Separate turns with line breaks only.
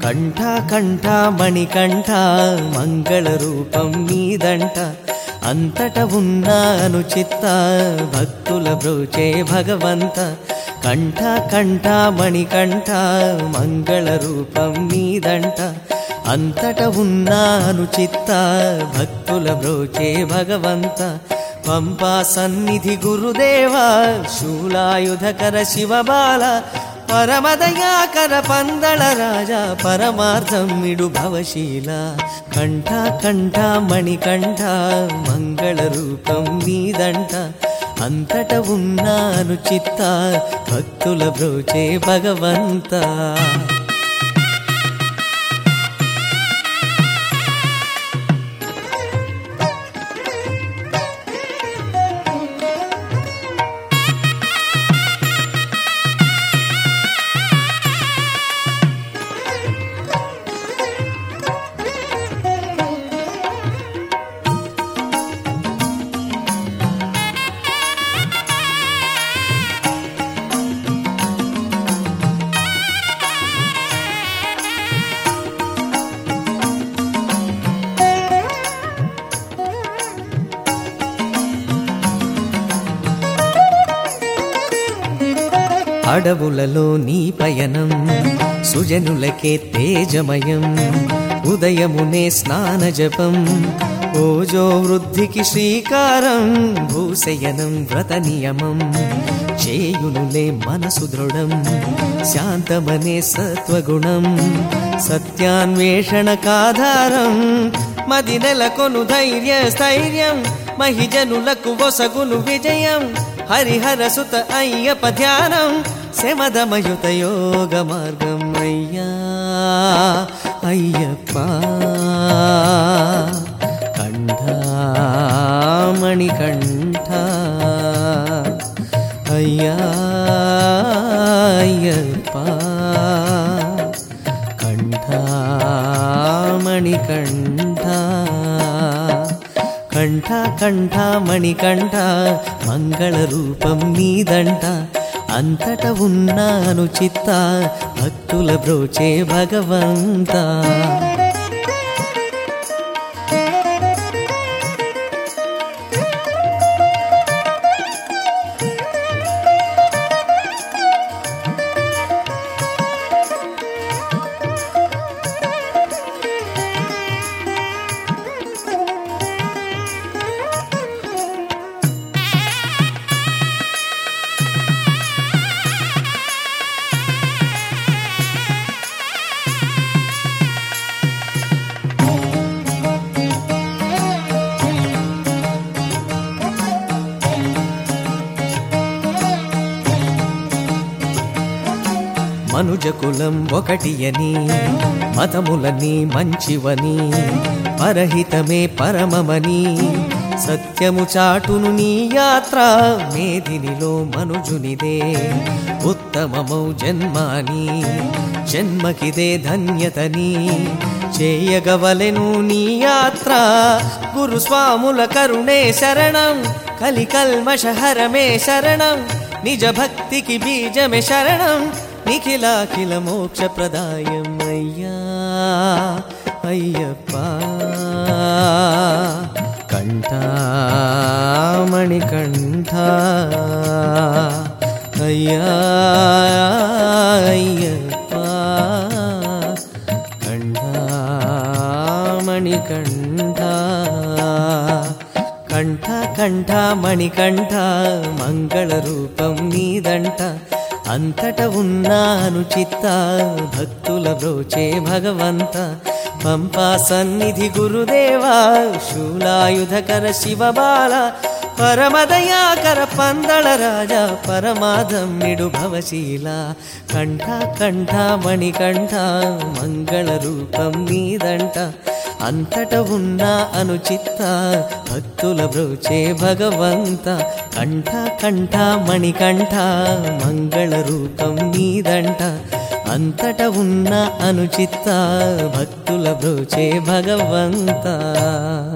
కంఠ కంఠ మణికంఠ మంగళ రూపం నీదంట అంతట ఉన్న అనుచిత్త భక్తుల బ్రోచే భగవంత కంఠ కంఠ మణికంఠ మంగళ రూపం నీదంట అంతట ఉన్న అనుచిత్త భక్తుల బ్రోచే భగవంత పంపా సన్నిధి గురుదేవా శూలాయుధకర శివబాల పరమదయాకర పందళ రాజా పరమార్థమిడు భవశీల కంఠ కంఠ మణికంఠ మంగళ రూపం నీదంట అంతట ఉన్న అనుచిత్త భక్తుల బ్రోచే భగవంత అడవులలో నీ పయనం సుజనులకే తేజమయం ఉదయమునే స్నాన జపం ఓజో వృద్ధికి శ్రీకారం భూశయనం వ్రత నియమం చేయునులే మనసు దృఢం శాంతమనే సత్వగుణం సత్యాన్వేషణ కాధారం మది నెలకొను ధైర్య స్థైర్యం మహిజనులకు వసగును విజయం హరిహర సుత అయ్యప ధ్యానం శమదమయుత యోగ మార్గం అయ్యా అయ్యప్ప కంఠామణి కంఠ అయ్యా అయ్యప్ప కంఠామణి కంఠ కంఠ కంఠ మణికంఠ మంగళ రూపం నీదంట అంతట ఉన్న అనుచిత్త భక్తుల బ్రోచే భగవంత మనుజ కులం ఒకటి అని మతములని మంచివని పరహితమే పరమమని సత్యము చాటును నీ యాత్ర మేదినిలో మనుజునిదే ఉత్తమమౌ జన్మాని జన్మకిదే ధన్యతని చేయగవలెను నీ యాత్ర గురుస్వాముల కరుణే శరణం కలికల్మషహరమే శరణం నిజ భక్తికి బీజమే శరణం నిఖిలాఖిల మోక్ష ప్రదాయం అయ్యా అయ్యప్ప కంఠామణి కంఠ అయ్యా అయ్యప్ప కంఠామణి కంఠ కంఠ కంఠ మణికంఠ మంగళ రూపం నీదంట అంతట ఉన్న అనుచిత్త భక్తుల బ్రోచే భగవంత పంపా సన్నిధి గురుదేవా శూలాయుధకర శివబాల పరమదయాకర పందళ రాజా పరమాధమ్యుడు భవశీల కంఠ కంఠ మణికంఠ మంగళ రూపం నీదంట అంతట ఉన్న అనుచిత్త భక్తుల బ్రోచే భగవంత కంఠ కంఠ మణికంఠ మంగళ రూపం నీదంట అంతట ఉన్న అనుచిత్త భక్తుల బ్రోచే భగవంత